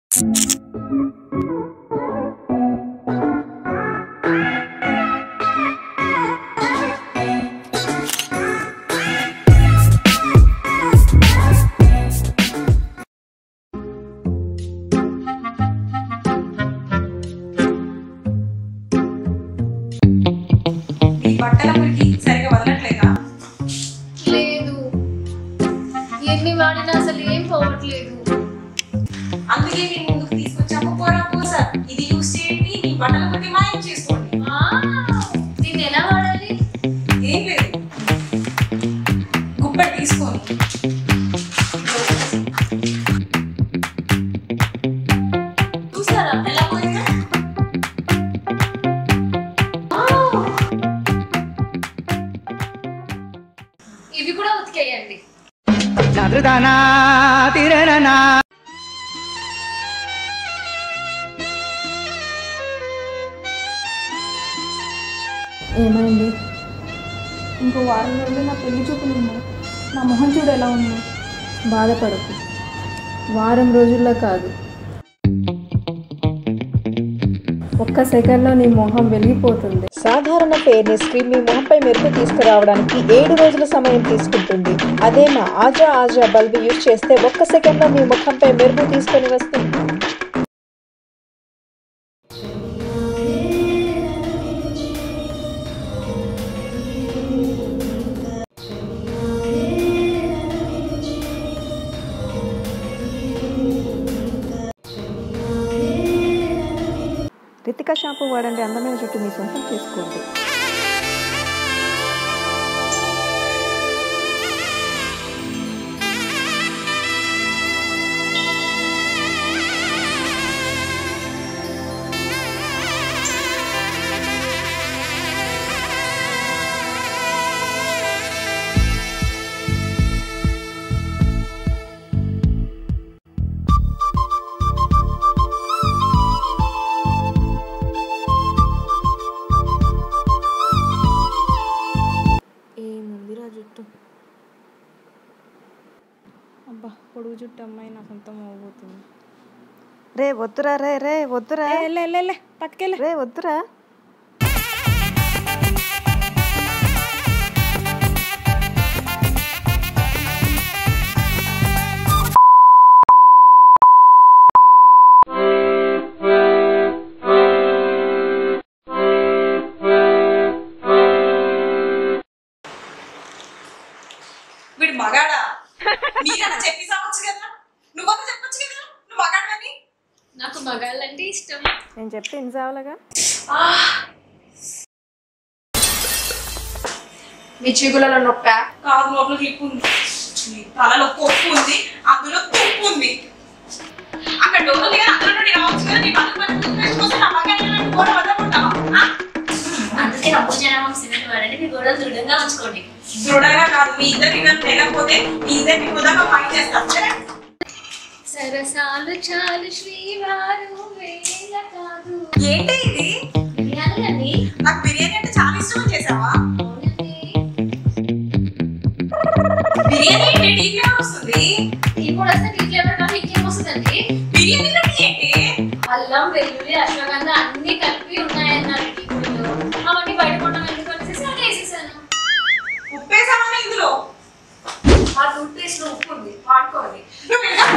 ఈ బట్టల మురికి సరిగా వదలట్లేదా లేదు ఎన్ని వాడినా అసలు ఏం పోవట్లేదు అందుకే మేము ముందుకు తీసుకొచ్చాము పోరా పోసా ఇది యూస్ చేయండి మీ బట్టల మురికి మాయం చేసుకోండి ఆ, దీన్ని ఎలా వాడాలి ఏం లేదు గుప్పటి తీసుకొని చూసారా ఎలా పోయిందో ఇవి కూడా ఉతికేయండి చదుదానా తిరనా ఏమైంది ఇంకో వారం రోజులు నా పెళ్లి చూపులు ఉన్నాయి నా మొహం చూడు ఎలా ఉంది బాధపడకు వారం రోజుల్లో కాదు ఒక్క సెకండ్లో నీ మొహం వెలిగిపోతుంది సాధారణ ఫెయిర్నెస్ క్రీమ్ మీ మొహంపై మెరుపు తీసుకురావడానికి ఏడు రోజుల సమయం తీసుకుంటుంది అదే మా ఆజా ఆజా బల్బ్ యూజ్ చేస్తే ఒక్క సెకండ్లో మీ ముఖంపై మెరుపు తీసుకొని వస్తుంది రితిక షాంపూ వాడండి అందమైన జుట్టు మీ సొంతం చేసుకోండి ఏముందిరా జుట్టు అబ్బా పొడుగు జుట్టు అమ్మాయి నా సొంతం అవ్వబోతుంది రే వద్దురా రే రే వద్దురా లే పట్టుకెళ్ళి రే వద్దురా వీడు మగాడా మీరన్నా చెప్పి సావచ్చు కదా నువ్వన్నా చెప్పొచ్చు కదా నువ్వు మగాడని నాకు మగాళ్ళంటే ఇష్టం నేను చెప్తే ఇన్ చావలేగా మీ చిగులలో నొప్ప కాదు నోట్లో క్లిప్ ఉంది నీ తలలో కొప్పు ఉంది అందులో తుప్పు ఉంది అక్కడ డోర్ ఉంది కదా అందులో నుండి రావచ్చు కదా నీ పనులు పనులు కోసం నా మగాడని కూడా వదలకుంటావా ఆ? అందుకే అభోజనం సిమెంట్ వాడండి మీ గోడలు దృఢంగా ఉంచుకోండి దృఢంగా కాదు మీ ఇద్దరికి కానీ లేకపోతే మీ ఇద్దరికి హృదయంగా ఫైట్ చేస్తాం సరే సరసాలు చాలు శ్రీవారు వేల కాదు ఏంటి ఇది బిర్యానీ అండి నాకు బిర్యానీ అంటే చాలా ఇష్టం చేసావా అవునండి బిర్యానీ ఏంటి టీ ఫ్లేవర్ వస్తుంది ఇప్పుడు వస్తే టీ ఫ్లేవర్ కానీ ఇంకేం వస్తుందండి బిర్యానీ అంటే ఏంటి అల్లం వెల్లుల్లి అశ్వగంధ అన్ని కలిపి ఉన్నాయన్నారు టీ పొడిలో అవన్నీ బయట కొట్టడం ఎందుకు అనేసి అలా వేసేసాను ఉప్పేసామని ఇందులో ఆ టూత్ పేస్ట్ లో ఉప్పు ఉంది వాడుకోవాలి నువ్వు ఇంకా